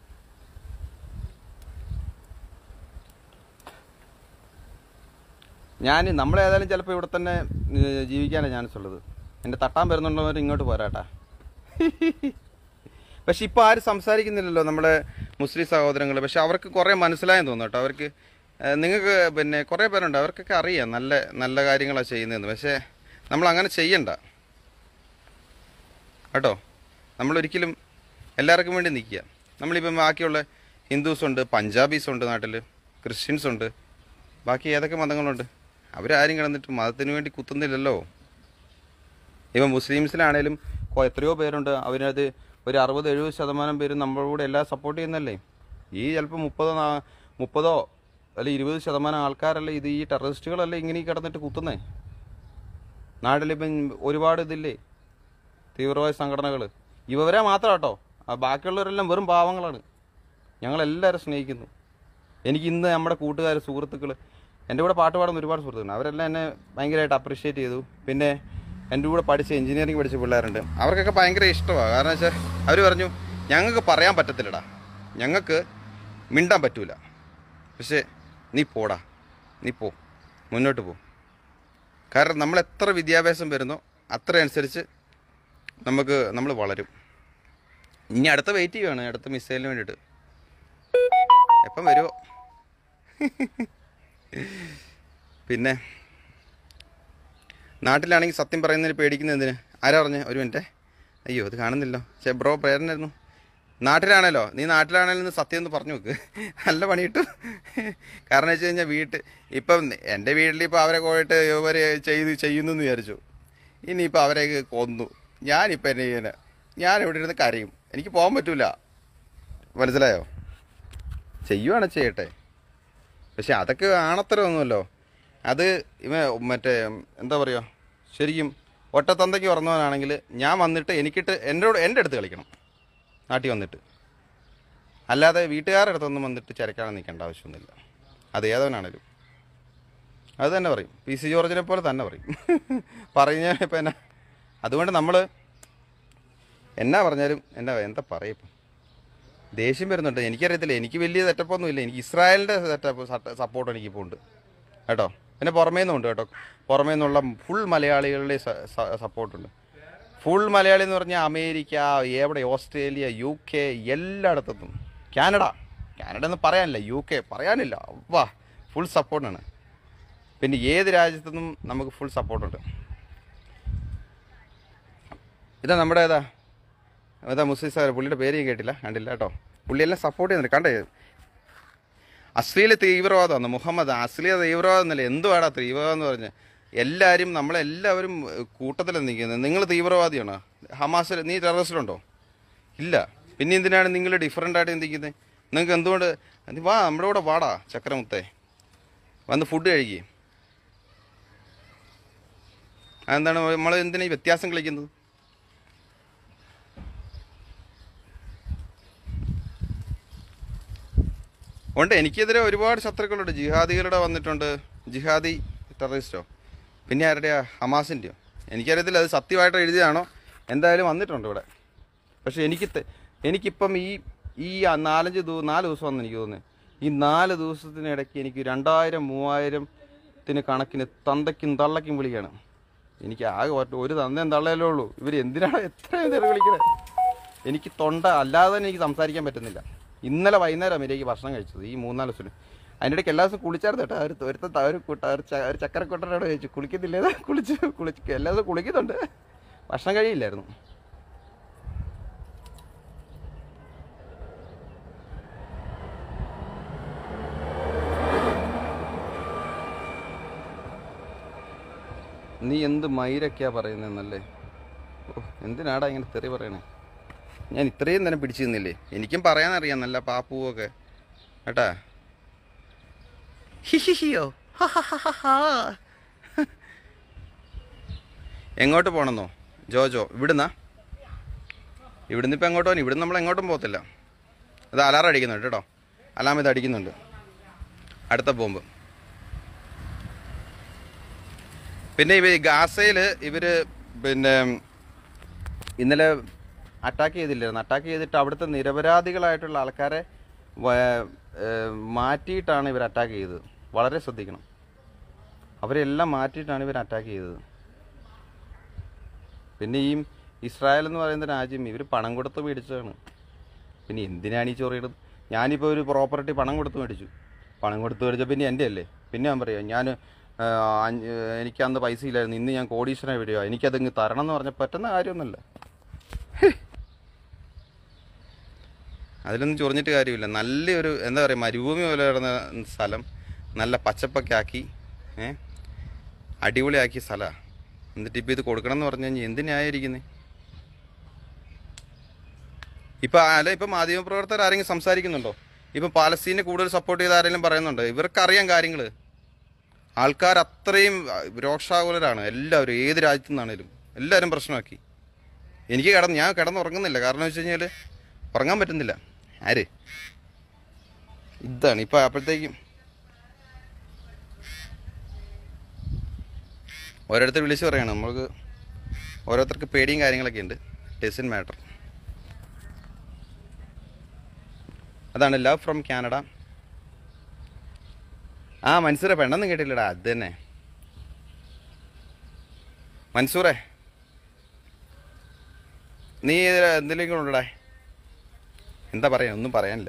ഞാൻ നമ്മളേതായാലും ചിലപ്പോൾ ഇവിടെ തന്നെ ഏഹ്, ജീവിക്കാനാണ് ചാൻസ് ഉള്ളത് എൻ്റെ തട്ടാൻ വരുന്നുണ്ടവർ ഇങ്ങോട്ട് പോരാട്ടാ പക്ഷെ ഇപ്പോൾ ആരും സംസാരിക്കുന്നില്ലല്ലോ നമ്മുടെ മുസ്ലിം സഹോദരങ്ങൾ പക്ഷെ അവർക്ക് കുറേ മനസ്സിലായെന്ന് തോന്നുന്നു കേട്ടോ അവർക്ക് ഏഹ്, നിങ്ങൾക്ക് പിന്നെ കുറേ പേരുണ്ട് അവർക്കൊക്കെ അറിയാം നല്ല നല്ല കാര്യങ്ങളാണ് ചെയ്യുന്നതെന്ന് പക്ഷേ നമ്മൾ അങ്ങനെ ചെയ്യണ്ട കേട്ടോ നമ്മളൊരിക്കലും എല്ലാവർക്കും വേണ്ടി നിൽക്കുക നമ്മളിപ്പം ബാക്കിയുള്ള ഹിന്ദുസ് ഉണ്ട് പഞ്ചാബീസ് ഉണ്ട് നാട്ടിൽ ക്രിസ്ത്യൻസ് ഉണ്ട് ബാക്കി ഏതൊക്കെ മതങ്ങളുണ്ട് അവരാരും കിടന്നിട്ട് മതത്തിന് വേണ്ടി കുത്തുന്നില്ലല്ലോ ഇപ്പം മുസ്ലിംസിലാണേലും കൊ- എത്രയോ പേരുണ്ട് അവരത് ഒരു അറുപത് എഴുപത് ശതമാനം പേര് നമ്മളോട് എല്ലാം സപ്പോർട്ട് ചെയ്യുന്നല്ലേ ഈ ചിലപ്പോൾ മുപ്പതോ നാ- മുപ്പതോ അല്ലെ ഇരുപത് ശതമാനം ആൾക്കാരല്ലേ ഇത് ഈ ടെററിസ്റ്റുകളല്ലേ ഇങ്ങനെ ഈ കിടന്നിട്ട് കുത്തുന്നേ നാട്ടിലിപ്പം ഒരുപാട് ഇതില്ലേ തീവ്രവാദ സംഘടനകൾ ഇവരെ മാത്രം കേട്ടോ ആ ബാക്കിയുള്ളവരെല്ലാം വെറും പാവങ്ങളാണ് ഞങ്ങളെല്ലാവരും സ്നേഹിക്കുന്നു എനിക്ക് ഇന്ന് നമ്മുടെ കൂട്ടുകാർ സുഹൃത്തുക്കൾ എൻ്റെ കൂടെ പാട്ട് പാടുന്ന ഒരുപാട് സുഹൃത്തുക്കളുണ്ട് അവരെല്ലാം എന്നെ ഭയങ്കരമായിട്ട് അപ്രിഷ്യേറ്റ് ചെയ്തു പിന്നെ എൻ്റെ കൂടെ പഠിച്ച എഞ്ചിനീയറിംഗ് പഠിച്ച പിള്ളേരുണ്ട് അവർക്കൊക്കെ ഭയങ്കര ഇഷ്ടമാണ് കാരണം വെച്ചാൽ അവർ പറഞ്ഞു ഞങ്ങൾക്ക് പറയാൻ പറ്റത്തില്ലടാ ഞങ്ങൾക്ക് മിണ്ടാൻ പറ്റൂല പക്ഷേ നീ പോടാ നീ പോ മുന്നോട്ട് പോ കാരണം നമ്മൾ എത്ര വിദ്യാഭ്യാസം വരുന്നോ അത്ര അനുസരിച്ച് നമുക്ക് നമ്മൾ വളരും ഇനി അടുത്ത വെയിറ്റ് ചെയ്യുവാണ് അടുത്ത മിസൈലിന് വേണ്ടിയിട്ട് എപ്പം വരുമോ പിന്നെ നാട്ടിലാണെങ്കിൽ സത്യം പറയുന്നതിന് പേടിക്കുന്നത് എന്തിന് ആരാ പറഞ്ഞേ ഒരു മിനിറ്റ് അയ്യോ ഇത് കാണുന്നില്ലോ ചേ ബ്രോ പ്രേരണയായിരുന്നു നാട്ടിലാണല്ലോ നീ നാട്ടിലാണല്ലോ എന്ന് സത്യം എന്ന് പറഞ്ഞു നോക്ക് നല്ല പണി കിട്ടും കാരണം വെച്ച് കഴിഞ്ഞാൽ വീട്ട് ഇപ്പം എൻ്റെ വീട്ടിൽ ഇപ്പോൾ അവരെ പോയിട്ട് ഇവർ ചെയ്ത് ചെയ്യുന്നു എന്ന് വിചാരിച്ചു ഇനിയിപ്പോൾ അവരെ കൊന്നു ഞാനിപ്പോൾ എന്നെ ചെയ്യുന്നത് ഞാൻ ഇവിടെ ഇരുന്ന് കരയും എനിക്ക് പോകാൻ പറ്റൂല മനസ്സിലായോ ചെയ്യുവാണ് ചെയ്യട്ടെ പക്ഷെ അതൊക്കെ ആണത്തരമൊന്നുമല്ലോ അത് ഇവ മറ്റേ എന്താ പറയുക ശരിക്കും ഒറ്റത്തന്തയ്ക്ക് പറഞ്ഞവനാണെങ്കിൽ ഞാൻ വന്നിട്ട് എനിക്കിട്ട് എന്നോട് എൻ്റെ അടുത്ത് കളിക്കണം നാട്ടിൽ വന്നിട്ട് അല്ലാതെ വീട്ടുകാരുടെ അടുത്തൊന്നും വന്നിട്ട് ചരക്കാണ് നിൽക്കേണ്ട ആവശ്യമൊന്നുമില്ല അത് ഏതവനാണേലും അത് തന്നെ പറയും പി സി ജോർജിനെ പോലെ തന്നെ പറയും പറഞ്ഞ ഇപ്പം എന്നാ അതുകൊണ്ട് നമ്മൾ എന്നാ പറഞ്ഞാലും എന്നാ എന്താ പറയും ഇപ്പം ദേഷ്യം വരുന്നുണ്ട് എനിക്കറിയത്തില്ല എനിക്ക് വലിയ സെറ്റപ്പൊന്നും ഇല്ല എനിക്ക് ഇസ്രായേലിൻ്റെ സെറ്റപ്പ് സപ്പോർട്ട് എനിക്കിപ്പോൾ ഉണ്ട് കേട്ടോ പിന്നെ പുറമേ നിന്നുണ്ട് കേട്ടോ പുറമേ നിന്നുള്ള ഫുൾ മലയാളികളുടെ സപ്പോർട്ടുണ്ട് ഫുൾ മലയാളി എന്ന് പറഞ്ഞാൽ അമേരിക്ക എവിടെ ഓസ്ട്രേലിയ യു കെ എല്ലായിടത്തും കാനഡ കാനഡ എന്ന് പറയാനില്ല യു കെ പറയാനില്ല വാ ഫുൾ സപ്പോർട്ടാണ് പിന്നെ ഏത് രാജ്യത്തു നിന്നും നമുക്ക് ഫുൾ സപ്പോർട്ടുണ്ട് ഇതാ നമ്മുടെ ഏതാ ഏതാ മുസ്ലിം സാർ പുള്ളിയുടെ പേര് ഞാൻ കേട്ടില്ല കണ്ടില്ല കേട്ടോ പുള്ളിയെല്ലാം സപ്പോർട്ട് ചെയ്യുന്നുണ്ട് കണ്ടേ അശ്ലീല തീവ്രവാദമാണ് മുഹമ്മദ് അശ്ലീല തീവ്രവാദം എന്നല്ല എന്തുവാടാ തീവ്രവാദം എന്ന് പറഞ്ഞ് എല്ലാവരും നമ്മളെല്ലാവരും കൂട്ടത്തിലാണ് നിൽക്കുന്നത് നിങ്ങൾ തീവ്രവാദിയാണോ ഹമാസിൽ നീ ടെററിസ്റ്റിലുണ്ടോ ഇല്ല പിന്നെ എന്തിനാണ് നിങ്ങൾ ഡിഫറൻ്റ് ആയിട്ട് ചിന്തിക്കുന്നത് നിങ്ങൾക്ക് എന്തുകൊണ്ട് നീ വാ നമ്മുടെ കൂടെ വാടാ ചക്രമുത്തേ വന്ന് ഫുഡ് കഴിക്കേ അതെന്താണ് നമ്മൾ എന്തിനാ ഈ വ്യത്യാസം കളിക്കുന്നത് ഉണ്ട് എനിക്കെതിരെ ഒരുപാട് ശത്രുക്കളുണ്ട് ജിഹാദികളുടെ വന്നിട്ടുണ്ട് ജിഹാദി ടെററിസ്റ്റോ പിന്നെ ആരുടെയാ ഹമാസിൻ്റെയോ എനിക്കറിയത്തില്ല അത് സത്യമായിട്ട് എഴുതിയതാണോ എന്തായാലും വന്നിട്ടുണ്ട് ഇവിടെ പക്ഷെ എനിക്ക് തെ- എനിക്കിപ്പം ഈ ഈ ആ നാലഞ്ച് ദിവ നാല് ദിവസം വന്ന് എനിക്ക് തോന്നുന്നത് ഈ നാല് ദിവസത്തിനിടയ്ക്ക് എനിക്ക് രണ്ടായിരം മൂവായിരത്തിന് കണക്കിന് തന്തയ്ക്കും തള്ളയ്ക്കും വിളിക്കാണ് എനിക്ക് ആകെ ഒറ്റ ഒരു തന്തയും തള്ളയല്ലേ ഉള്ളൂ ഇവർ എന്തിനാണ് എത്രയും നേരം വിളിക്കണേ എനിക്ക് തൊണ്ട അല്ലാതെ തന്നെ എനിക്ക് സംസാരിക്കാൻ പറ്റുന്നില്ല ഇന്നലെ വൈകുന്നേരം എനിക്ക് ഭക്ഷണം കഴിച്ചത് ഈ മൂന്നാല് ദിവസത്തിന് അതിൻ്റെ ഇടയ്ക്ക് എല്ലാ ദിവസവും കുളിച്ചായിരുന്നു കേട്ടോ ഒരു ഒരുത്ത ഒരു കൂട്ട ഒരു ച- ഒരു ചക്കരക്കൊട്ടനോട് ചോദിച്ചു കുളിക്കുന്നില്ലേ കുളിച്ച് കുളിച്ച് എല്ലാ ദിവസവും കുളിക്കുന്നുണ്ട് ഭക്ഷണം കഴിയില്ലായിരുന്നു നീ എന്ത് മയിരൊക്കെയാ പറയുന്നതെന്നല്ലേ ഓ എന്തിനാടാ ഇങ്ങനെ തെറി പറയണേ ഞാൻ ഇത്രയും തന്നെ പിടിച്ചു നിന്നില്ലേ എനിക്കും പറയാനറിയാം നല്ല പാപ്പുവൊക്കെ കേട്ടാ ഹിഹിഹിയോ എങ്ങോട്ട് പോകണമെന്നോ ജോജോ ഇവിടുന്നാ ഇവിടുന്ന് ഇപ്പം എങ്ങോട്ടോ ഇവിടുന്ന് നമ്മൾ എങ്ങോട്ടും പോകത്തില്ല അത് അലാറം അടിക്കുന്നുണ്ട് കേട്ടോ അലാം ഇത് അടിക്കുന്നുണ്ട് അടുത്ത ബോംബ് പിന്നെ ഇവ ഗാസയിൽ ഇവർ പിന്നെ ഇന്നലെ അറ്റാക്ക് ചെയ്തില്ലായിരുന്നു അറ്റാക്ക് ചെയ്തിട്ട് അവിടുത്തെ നിരപരാധികളായിട്ടുള്ള ആൾക്കാരെ വ- ഏഹ് മാറ്റിയിട്ടാണ് ഇവർ അറ്റാക്ക് ചെയ്തത് വളരെ ശ്രദ്ധിക്കണം അവരെല്ലാം മാറ്റിയിട്ടാണ് ഇവർ അറ്റാക്ക് ചെയ്തത് പിന്നെ ഈ ഇസ്രായേൽ എന്ന് പറയുന്ന രാജ്യം ഇവർ പണം കൊടുത്ത് മേടിച്ചതാണ് പിന്നെ എന്തിനാണ് ഈ ചൊറിയിടുന്നത് ഞാനിപ്പോൾ ഒരു പ്രോപ്പർട്ടി പണം കൊടുത്ത് മേടിച്ചു പണം കൊടുത്ത് മേടിച്ച പിന്നെ എൻ്റെ അല്ലേ പിന്നെ ഞാൻ പറയാം ഞാൻ ആ, അഞ്ച് എനിക്ക് അന്ന് പൈസ ഇല്ലായിരുന്നു ഇന്ന് ഞാൻ കോടീശ്വരനെ വിടുക എനിക്കതങ്ങ് തരണം എന്ന് പറഞ്ഞാൽ പറ്റുന്ന കാര്യമൊന്നുമല്ല ഹേ. അതിലൊന്നും ചൊറിഞ്ഞിട്ട് കാര്യമില്ല നല്ലൊരു എന്താ പറയുക മരുഭൂമി പോലെ കിടന്ന സ്ഥലം നല്ല പച്ചപ്പൊക്കെ ആക്കി ഏ അടിപൊളിയാക്കിയ സ്ഥലമാണ് എന്നിട്ട് ഇപ്പോൾ ഇത് കൊടുക്കണം എന്ന് പറഞ്ഞു കഴിഞ്ഞാൽ എന്തിനായിരിക്കുന്നത് ഇപ്പൊ അല്ല ഇപ്പൊ മാധ്യമപ്രവർത്തകർ ആരെങ്കിലും സംസാരിക്കുന്നുണ്ടോ ഇപ്പൊ പാലസ്തീനെ കൂടുതൽ സപ്പോർട്ട് ചെയ്ത ആരെങ്കിലും പറയുന്നുണ്ടോ ഇവർക്കറിയാം കാര്യങ്ങൾ ആൾക്കാർ അത്രയും രോക്ഷാകുലരാണ് എല്ലാവരും ഏത് രാജ്യത്തു നിന്നാണേലും എല്ലാവരും പ്രശ്നമാക്കി എനിക്ക് കിടന്ന് ഞാൻ കിടന്നുറങ്ങുന്നില്ല കാരണം വെച്ച് കഴിഞ്ഞാൽ ഉറങ്ങാൻ പറ്റുന്നില്ല ആര് ഇതാണ് ഇപ്പൊ അപ്പോഴത്തേക്കും ഓരോരുത്തർ വിളിച്ച് പറയണം നമുക്ക് ഓരോരുത്തർക്ക് പേടിയും കാര്യങ്ങളൊക്കെ ഉണ്ട് ഡസൻ മാറ്റർ അതാണ് ലവ് ഫ്രം കാനഡ ആ മൻസൂറെ പെണ്ണെന്നും കേട്ടില്ലടാ അത് തന്നെ മൻസൂറെ നീ എന്തെങ്കിലും ഉണ്ടടാ എന്താ പറയാ ഒന്നും പറയാനില്ല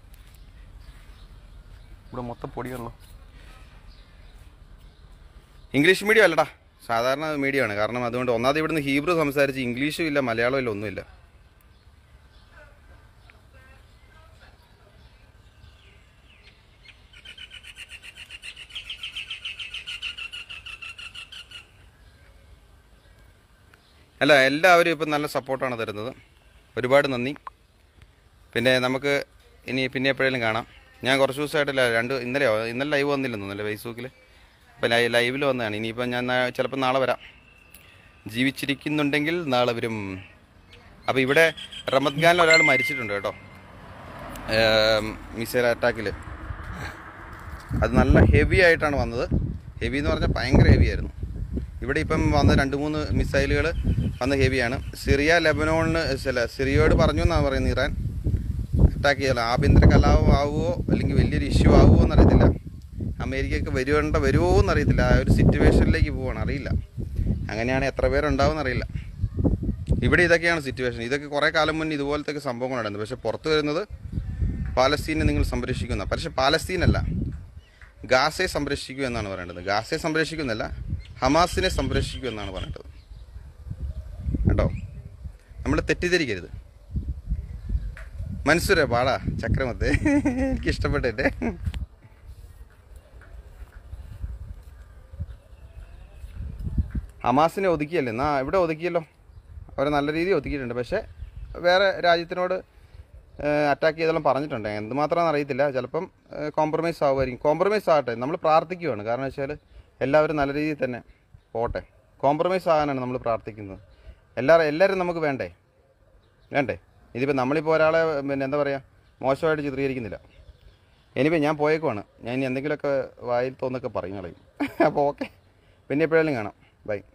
ഇവിടെ മൊത്തം പൊടിയാണല്ലോ ഇംഗ്ലീഷ് മീഡിയം അല്ലടാ സാധാരണ മീഡിയമാണ് കാരണം അതുകൊണ്ട് ഒന്നാമത് ഇവിടുന്ന് ഹീബ്രു സംസാരിച്ച് ഇംഗ്ലീഷും ഇല്ല മലയാളവും ഇല്ല ഒന്നുമില്ല അല്ല എല്ലാവരും ഇപ്പം നല്ല സപ്പോർട്ടാണ് തരുന്നത് ഒരുപാട് നന്ദി പിന്നെ നമുക്ക് ഇനി പിന്നെ എപ്പോഴേലും കാണാം ഞാൻ കുറച്ച് ദിവസമായിട്ടില്ല രണ്ട് ഇന്നലെയോ ഇന്നലെ ലൈവ് വന്നില്ലെന്ന് തോന്നുന്നല്ലേ ഫേസ്ബുക്കിൽ അപ്പം ലൈ ലൈവിൽ വന്നതാണ് ഇനിയിപ്പം ഞാൻ നാ- ചിലപ്പോൾ നാളെ വരാം ജീവിച്ചിരിക്കുന്നുണ്ടെങ്കിൽ നാളെ വരും അപ്പോൾ ഇവിടെ റമദ്ഖാനിൽ ഒരാൾ മരിച്ചിട്ടുണ്ട് കേട്ടോ മിസൈൽ അറ്റാക്കിൽ അത് നല്ല ഹെവി ആയിട്ടാണ് വന്നത് ഹെവി എന്ന് പറഞ്ഞാൽ ഭയങ്കര ഹെവി ആയിരുന്നു ഇവിടെ ഇപ്പം വന്ന രണ്ട് മൂന്ന് മിസൈലുകൾ വന്ന് ഹെവിയാണ് സിറിയ ലെബനോണിന് ചില സിറിയയോട് പറഞ്ഞു എന്നാണ് പറയുന്നത് ഇറാൻ അറ്റാക്ക് ചെയ്യല ആഭ്യന്തര കലാപം ആവുമോ അല്ലെങ്കിൽ വലിയൊരു ഇഷ്യൂ ആവുമോ എന്നറിയത്തില്ല അമേരിക്കയ്ക്ക് വരുവേണ്ട വരുമോ എന്നറിയത്തില്ല ആ ഒരു സിറ്റുവേഷനിലേക്ക് പോവാണ് അറിയില്ല അങ്ങനെയാണ് എത്ര പേരുണ്ടാവും എന്നറിയില്ല ഇവിടെ ഇതൊക്കെയാണ് സിറ്റുവേഷൻ ഇതൊക്കെ കുറേ കാലം മുന്നേ ഇതുപോലത്തെ സംഭവങ്ങളുണ്ടായിരുന്നു പക്ഷേ പുറത്തു വരുന്നത് പാലസ്തീനെ നിങ്ങൾ സംരക്ഷിക്കുന്ന പക്ഷേ പാലസ്തീനല്ല ഗാസയെ സംരക്ഷിക്കൂ എന്നാണ് പറയേണ്ടത് ഗാസയെ സംരക്ഷിക്കുന്നല്ല ഹമാസിനെ സംരക്ഷിക്കൂ എന്നാണ് പറയേണ്ടത് കേട്ടോ നമ്മൾ തെറ്റിദ്ധരിക്കരുത് മനസ്സുരേ പാടാ ചക്രമത്തെ എനിക്ക് ഇഷ്ടപ്പെട്ടിട്ട് ഹമാസിനെ ഒതുക്കിയല്ലേ എന്നാ ഇവിടെ ഒതുക്കിയല്ലോ അവരെ നല്ല രീതിയിൽ ഒതുക്കിയിട്ടുണ്ട് പക്ഷേ വേറെ രാജ്യത്തിനോട് അറ്റാക്ക് ചെയ്തെല്ലാം പറഞ്ഞിട്ടുണ്ട് എന്തുമാത്രമാണെന്ന് അറിയത്തില്ല ചിലപ്പം കോംപ്രമൈസ് ആവുമായിരിക്കും കോംപ്രമൈസ് ആകട്ടെ നമ്മൾ പ്രാർത്ഥിക്കുവാണ് കാരണം വെച്ചാൽ എല്ലാവരും നല്ല രീതിയിൽ തന്നെ പോട്ടെ കോംപ്രമൈസ് ആകാനാണ് നമ്മൾ പ്രാർത്ഥിക്കുന്നത് എല്ലാവരും എല്ലാവരും നമുക്ക് വേണ്ടേ വേണ്ടേ ഇതിപ്പോൾ നമ്മളിപ്പോൾ ഒരാളെ പിന്നെ എന്താ പറയുക മോശമായിട്ട് ചിത്രീകരിക്കുന്നില്ല എനിവേ ഞാൻ പോയേക്കുവാണ് ഞാൻ ഇനി എന്തെങ്കിലുമൊക്കെ വായിൽ തോന്നൊക്കെ പറയും കളയും അപ്പോൾ ഓക്കെ പിന്നെ എപ്പോഴേലും കാണാം ബൈ